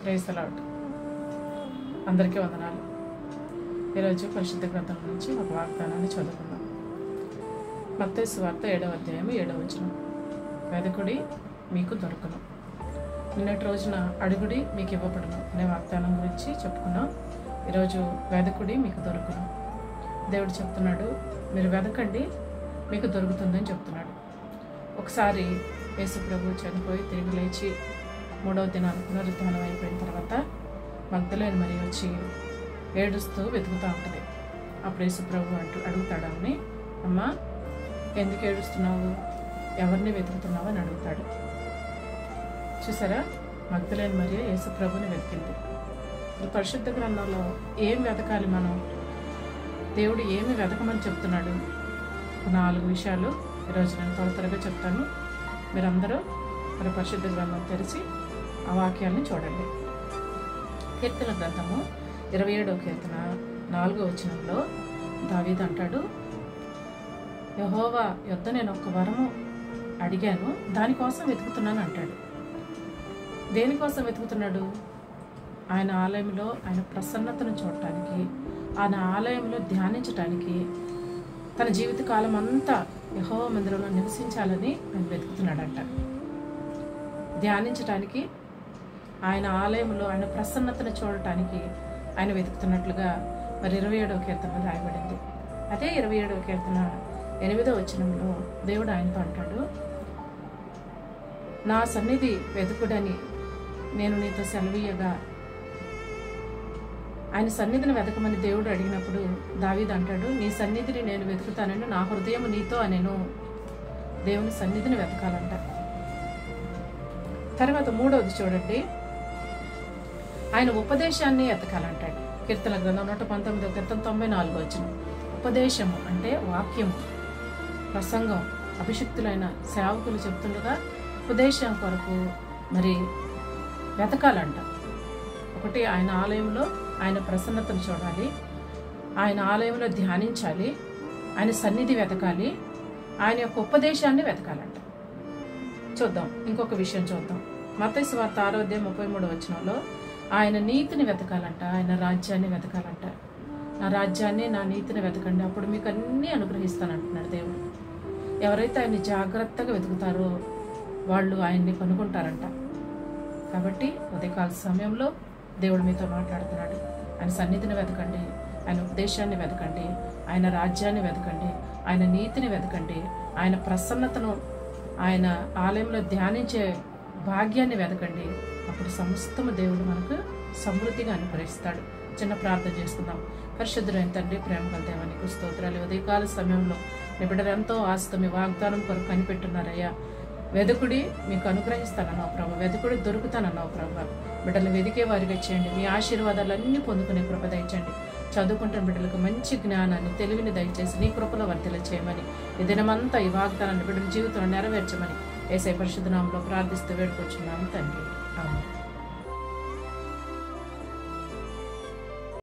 ప్రేసలాట్ అందరికీ వందనాలు ఈరోజు పరిశుద్ధ గ్రంథం నుంచి ఒక వాగ్దానాన్ని చదువుకుందాం మత్తయి వార్త ఏడవ అధ్యాయం ఏడవ వచనం వెదకుడి మీకు దొరకను నిన్నటి రోజున అడుగుడి మీకు ఇవ్వబడును అనే వాగ్దానం గురించి చెప్పుకున్నాం ఈరోజు వెదకుడి మీకు దొరకను దేవుడు చెప్తున్నాడు మీరు వెదకండి మీకు దొరుకుతుందని చెప్తున్నాడు ఒకసారి యేసు ప్రభు చనిపోయి తిరిగి లేచి మూడవ దినాన పునరుద్ధానం అయిపోయిన తర్వాత మగ్ధలేని మరి వచ్చి ఏడుస్తూ వెతుకుతూ ఉంటుంది అప్పుడు యేసు ప్రభు అంటూ అడుగుతాడు ఆమెని అమ్మా ఎందుకు ఏడుస్తున్నావు ఎవరిని వెతుకుతున్నావు అని అడుగుతాడు చూసారా మగ్ధలేని మరి యేసు ప్రభుని వెతికింది ఇప్పుడు పరిశుద్ధ గ్రంథంలో ఏం వెతకాలి మనం దేవుడు ఏమి వెతకమని చెప్తున్నాడు ఒక నాలుగు విషయాలు ఈరోజు నేను త్వర త్వరగా చెప్తాను మీరందరూ మరి పరిశుద్ధ గ్రంథం తెరిచి ఆ వాక్యాన్ని చూడండి కీర్తన గ్రంథము ఇరవై ఏడవ కీర్తన నాలుగో వచనంలో దావీద్ అంటాడు యహోవా యొద్ద నేను ఒక్క వరము అడిగాను దానికోసం వెతుకుతున్నాను అంటాడు దేనికోసం వెతుకుతున్నాడు ఆయన ఆలయంలో ఆయన ప్రసన్నతను చూడటానికి ఆయన ఆలయంలో ధ్యానించటానికి తన జీవిత కాలం అంతా యహో మందిరంలో నివసించాలని ఆయన వెతుకుతున్నాడంట ధ్యానించటానికి ఆయన ఆలయంలో ఆయన ప్రసన్నతను చూడటానికి ఆయన వెతుకుతున్నట్లుగా మరి ఇరవై ఏడవ కీర్తన రాయబడింది అదే ఇరవై ఏడవ కీర్తన ఎనిమిదవ వచనంలో దేవుడు ఆయనతో అంటాడు నా సన్నిధి వెతుకుడని నేను నీతో సెలవీయగా ఆయన సన్నిధిని వెతకమని దేవుడు అడిగినప్పుడు దావీద్ అంటాడు నీ సన్నిధిని నేను వెతుకుతానని నా హృదయం నీతో అనేను దేవుని సన్నిధిని వెతకాలంట తర్వాత మూడవది చూడండి ఆయన ఉపదేశాన్ని ఎతకాలంటాడు కీర్తన గ్రంథం నూట పంతొమ్మిది కీర్తన తొంభై నాలుగు వచ్చిన ఉపదేశము అంటే వాక్యము ప్రసంగం అభిషిక్తులైన సేవకులు చెప్తుండగా ఉపదేశం కొరకు మరి వెతకాలంట ఒకటి ఆయన ఆలయంలో ఆయన ప్రసన్నతను చూడాలి ఆయన ఆలయంలో ధ్యానించాలి ఆయన సన్నిధి వెతకాలి ఆయన యొక్క ఉపదేశాన్ని వెతకాలంట చూద్దాం ఇంకొక విషయం చూద్దాం మతైసు వార్త ఆరోగ్యం ముప్పై మూడు వచనంలో ఆయన నీతిని వెతకాలంట ఆయన రాజ్యాన్ని వెతకాలంట నా రాజ్యాన్ని నా నీతిని వెతకండి అప్పుడు మీకు అన్నీ అనుగ్రహిస్తానంటున్నాడు దేవుడు ఎవరైతే ఆయన్ని జాగ్రత్తగా వెతుకుతారో వాళ్ళు ఆయన్ని కనుగొంటారంట కాబట్టి ఉదయకాల సమయంలో దేవుడు మీతో మాట్లాడుతున్నాడు ఆయన సన్నిధిని వెతకండి ఆయన ఉపదేశాన్ని వెతకండి ఆయన రాజ్యాన్ని వెతకండి ఆయన నీతిని వెతకండి ఆయన ప్రసన్నతను ఆయన ఆలయంలో ధ్యానించే భాగ్యాన్ని వెతకండి అప్పుడు సమస్తము దేవుడు మనకు సమృద్ధిగా అనుగ్రహిస్తాడు చిన్న ప్రార్థన చేసుకుందాం పరిశుద్ధులైన తండ్రి ప్రేమ గల దేవానికి స్తోత్రాలు ఉదయకాల సమయంలో మీ బిడ్డలు ఎంతో ఆస్తి మీ వాగ్దానం కొరకు కనిపెట్టున్నారయ్యా వెదుకుడి మీకు అనుగ్రహిస్తానన్నావు ప్రభు వెదుకుడి దొరుకుతానన్నావు ప్రభు బిడ్డలు వెదికే వారిగా చేయండి మీ ఆశీర్వాదాలన్నీ పొందుకునే కృప దయచండి చదువుకుంటున్న బిడ్డలకు మంచి జ్ఞానాన్ని తెలివిని దయచేసి నీ కృపలో వర్తిల చేయమని ఈ దినమంతా ఈ వాగ్దానాన్ని బిడ్డల జీవితంలో నెరవేర్చమని ఏసై పరిశుద్ధనామంలో ప్రార్థిస్తూ వేడుకొచ్చున్నాము తండ్రి ఆమె